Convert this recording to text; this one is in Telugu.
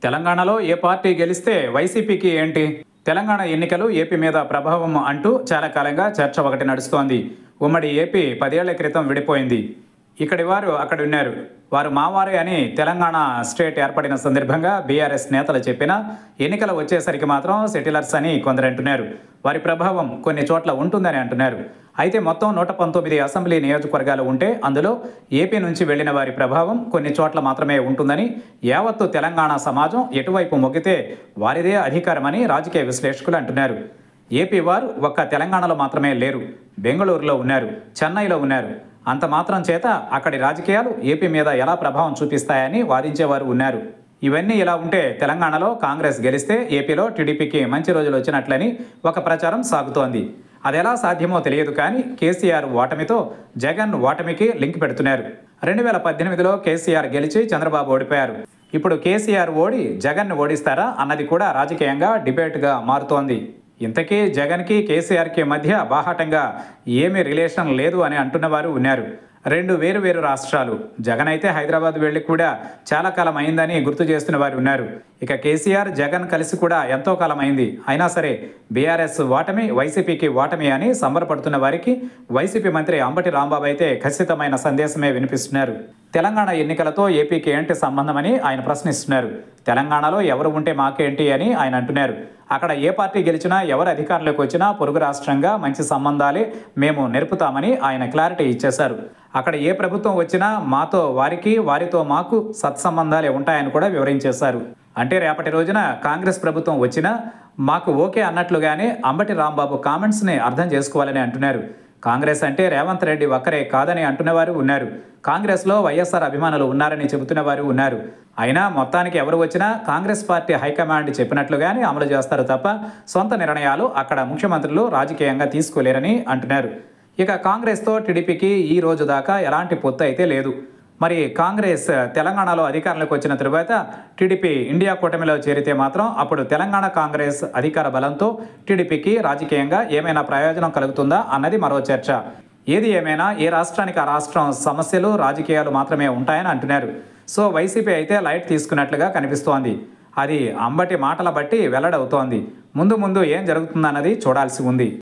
తెలంగాణలో ఏ పార్టీ గెలిస్తే వైసీపీకి ఏంటి తెలంగాణ ఎన్నికలు ఏపీ మీద ప్రభావం అంటూ చాలా కాలంగా చర్చ ఒకటి నడుస్తోంది ఉమ్మడి ఏపీ పదేళ్ల క్రితం విడిపోయింది ఇక్కడి వారు అక్కడ ఉన్నారు వారు మావారే అని తెలంగాణ స్టేట్ ఏర్పడిన సందర్భంగా బీఆర్ఎస్ నేతలు చెప్పినా ఎన్నికలు వచ్చేసరికి మాత్రం సెటిలర్స్ అని కొందరు అంటున్నారు వారి ప్రభావం కొన్ని చోట్ల ఉంటుందని అంటున్నారు అయితే మొత్తం నూట పంతొమ్మిది అసెంబ్లీ నియోజకవర్గాలు ఉంటే అందులో ఏపీ నుంచి వెళ్లిన వారి ప్రభావం కొన్ని చోట్ల మాత్రమే ఉంటుందని యావత్తు తెలంగాణ సమాజం ఎటువైపు మొగ్గితే వారిదే అధికారమని రాజకీయ విశ్లేషకులు అంటున్నారు ఏపీ వారు ఒక్క తెలంగాణలో మాత్రమే లేరు బెంగళూరులో ఉన్నారు చెన్నైలో ఉన్నారు అంత మాత్రం చేత అక్కడి రాజకీయాలు ఏపీ మీద ఎలా ప్రభావం చూపిస్తాయని వాదించేవారు ఉన్నారు ఇవన్నీ ఇలా ఉంటే తెలంగాణలో కాంగ్రెస్ గెలిస్తే ఏపీలో టీడీపీకి మంచి రోజులు వచ్చినట్లని ఒక ప్రచారం సాగుతోంది అది ఎలా సాధ్యమో తెలియదు కానీ కేసీఆర్ ఓటమితో జగన్ ఓటమికి లింక్ పెడుతున్నారు రెండు వేల పద్దెనిమిదిలో కేసీఆర్ గెలిచి చంద్రబాబు ఓడిపోయారు ఇప్పుడు కేసీఆర్ ఓడి జగన్ను ఓడిస్తారా అన్నది కూడా రాజకీయంగా డిబేట్గా మారుతోంది ఇంతకీ జగన్కి కేసీఆర్కి మధ్య బాహాటంగా ఏమీ రిలేషన్ లేదు అని అంటున్నవారు ఉన్నారు రెండు వేరు వేరు రాష్ట్రాలు జగన్ అయితే హైదరాబాద్ వెళ్ళి కూడా చాలా కాలం అయిందని గుర్తు చేస్తున్న వారు ఉన్నారు ఇక కేసీఆర్ జగన్ కలిసి కూడా ఎంతో కాలం అయింది అయినా సరే బీఆర్ఎస్ ఓటమి వైసీపీకి ఓటమి అని సంబరపడుతున్న వారికి వైసీపీ మంత్రి అంబటి రాంబాబు అయితే ఖచ్చితమైన సందేశమే వినిపిస్తున్నారు తెలంగాణ ఎన్నికలతో ఏపీకి ఏంటి సంబంధమని ఆయన ప్రశ్నిస్తున్నారు తెలంగాణలో ఎవరు ఉంటే మాకేంటి అని ఆయన అంటున్నారు అక్కడ ఏ పార్టీ గెలిచినా ఎవరు అధికారంలోకి వచ్చినా పొరుగు రాష్ట్రంగా మంచి సంబంధాలే మేము నెరుపుతామని ఆయన క్లారిటీ ఇచ్చేశారు అక్కడ ఏ ప్రభుత్వం వచ్చినా మాతో వారికి వారితో మాకు సత్సంబంధాలే ఉంటాయని కూడా వివరించేశారు అంటే రేపటి రోజున కాంగ్రెస్ ప్రభుత్వం వచ్చినా మాకు ఓకే అన్నట్లుగానే అంబటి రాంబాబు కామెంట్స్ని అర్థం చేసుకోవాలని అంటున్నారు కాంగ్రెస్ అంటే రేవంత్ రెడ్డి ఒక్కరే కాదని అంటున్నవారు ఉన్నారు కాంగ్రెస్లో వైఎస్ఆర్ అభిమానులు ఉన్నారని చెబుతున్న వారు ఉన్నారు అయినా మొత్తానికి ఎవరు వచ్చినా కాంగ్రెస్ పార్టీ హైకమాండ్ చెప్పినట్లుగానే అమలు చేస్తారు తప్ప సొంత నిర్ణయాలు అక్కడ ముఖ్యమంత్రులు రాజకీయంగా తీసుకోలేరని అంటున్నారు ఇక కాంగ్రెస్తో టీడీపీకి ఈ రోజు దాకా ఎలాంటి పొత్తు అయితే లేదు మరి కాంగ్రెస్ తెలంగాణలో అధికారంలోకి వచ్చిన తరువాత టీడీపీ ఇండియా కూటమిలో చేరితే మాత్రం అప్పుడు తెలంగాణ కాంగ్రెస్ అధికార బలంతో టీడీపీకి రాజకీయంగా ఏమైనా ప్రయోజనం కలుగుతుందా అన్నది మరో చర్చ ఏది ఏమైనా ఏ రాష్ట్రానికి ఆ రాష్ట్రం సమస్యలు రాజకీయాలు మాత్రమే ఉంటాయని అంటున్నారు సో వైసీపీ అయితే లైట్ తీసుకున్నట్లుగా కనిపిస్తోంది అది అంబటి మాటల బట్టి వెల్లడవుతోంది ముందు ముందు ఏం జరుగుతుందన్నది చూడాల్సి ఉంది